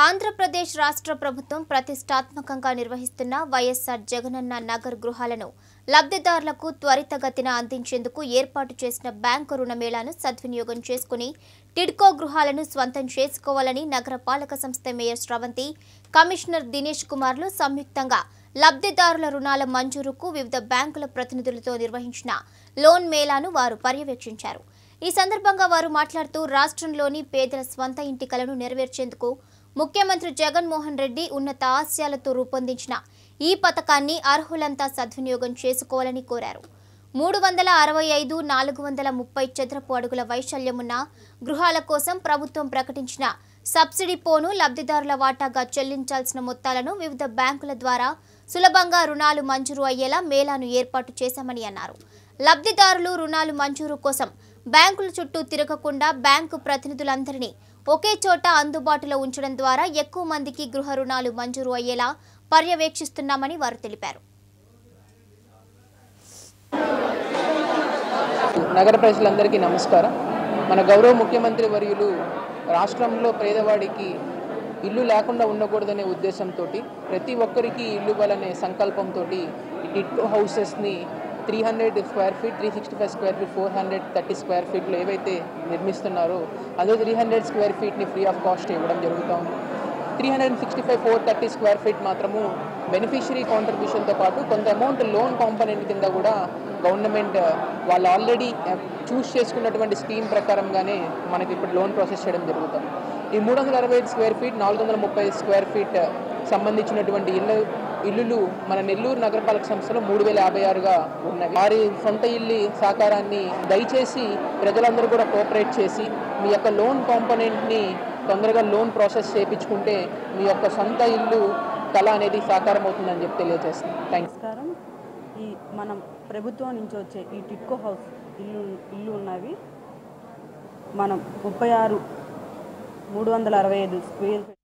ఆంధ్రప్రదేశ్ రాష్ట్ర ప్రభుత్వం ప్రతిష్టాత్మకంగా నిర్వహిస్తున్న వైఎస్ఆర్ జగనన్న నగర్ గృహాలను లబ్ధిదారులకు త్వరితగతిన అందించేందుకు ఏర్పాటు చేసిన బ్యాంకు రుణ మేళాను సద్వినియోగం చేసుకుని టిడ్కో గృహాలను స్వంతం చేసుకోవాలని నగర పాలక సంస్థ మేయర్ శ్రవంతి కమిషనర్ దినేష్ కుమార్లు సంయుక్తంగా లబ్ధిదారుల రుణాల మంజూరుకు వివిధ బ్యాంకుల ప్రతినిధులతో నిర్వహించిన లోన్ మేళాను వారు పర్యవేక్షించారు ఈ సందర్భంగా వారు మాట్లాడుతూ రాష్ట్రంలోని పేదల స్వంత ఇంటి కలను నెరవేర్చేందుకు ముఖ్యమంత్రి జగన్మోహన్ రెడ్డి ఉన్నత ఆశయాలతో రూపొందించిన ఈ పథకాన్ని అర్హులంతా సద్వినియోగం చేసుకోవాలని కోరారు మూడు వందల అరవై ఐదు నాలుగు వందల ముప్పై చదరపు అడుగుల వైశాల్యమున్న గృహాల కోసం ప్రభుత్వం ప్రకటించిన సబ్సిడీ పోను లబ్ధిదారుల వాటాగా చెల్లించాల్సిన మొత్తాలను వివిధ బ్యాంకుల ద్వారా సులభంగా రుణాలు మంజూరు అయ్యేలా మేళాను ఏర్పాటు చేశామని అన్నారు లబ్ధిదారులు రుణాలు మంజూరు కోసం బ్యాంకుల చుట్టూ తిరగకుండా బ్యాంకు ప్రతినిధులందరినీ ఒకే చోట అందుబాటులో ఉంచడం ద్వారా ఎక్కువ మందికి గృహ రుణాలు మంజూరు అయ్యేలా పర్యవేక్షిస్తున్నామని వారు తెలిపారు నగర ప్రజలందరికీ నమస్కారం మన గౌరవ ముఖ్యమంత్రి వర్యులు రాష్ట్రంలో పేదవాడికి ఇల్లు లేకుండా ఉండకూడదనే ఉద్దేశంతో ప్రతి ఒక్కరికి ఇల్లు ఇవ్వాలనే సంకల్పంతో ఈ టిట్కో హౌసెస్ని three hundred square feet three sixty five square feet four hundred thirty square ఫీట్లు ఏవైతే నిర్మిస్తున్నారో అందులో త్రీ హండ్రెడ్ స్క్వేర్ ఫీట్ని ఫ్రీ ఆఫ్ కాస్ట్ ఇవ్వడం జరుగుతూ ఉంది three hundred sixty five four thirty square feet మాత్రము బెనిఫిషరీ కాంట్రిబ్యూషన్తో పాటు కొంత అమౌంట్ లోన్ కాంపనెంట్ కింద కూడా గవర్నమెంట్ వాళ్ళు ఆల్రెడీ చూస్ చేసుకున్నటువంటి స్కీమ్ ప్రకారంగానే మనకి ఇప్పుడు లోన్ ప్రాసెస్ చేయడం జరుగుతుంది ఈ మూడు వందల అరవై ఐదు స్క్వేర్ ఫీట్ నాలుగు వందల ముప్పై స్క్వేర్ ఫీట్ సంబంధించినటువంటి ఇల్లు ఇల్లులు మన నెల్లూరు నగరపాలక సంస్థలో మూడు వేల యాభై ఆరుగా ఉన్నవి వారి సొంత ఇల్లు సాకారాన్ని దయచేసి ప్రజలందరూ కూడా కోఆపరేట్ చేసి మీ యొక్క లోన్ కాంపనెంట్ని తొందరగా లోన్ ప్రాసెస్ చేయించుకుంటే మీ యొక్క సొంత ఇల్లు కళ అనేది సాకారం అవుతుందని చెప్పి తెలియజేస్తుంది థ్యాంక్స్ నమస్కారం ఈ మనం ప్రభుత్వం నుంచి వచ్చే ఈ టిట్కో హౌస్ ఇల్లు ఇల్లు ఉన్నవి మనం ముప్పై ఆరు మూడు వందల అరవై ఐదు స్క్వేర్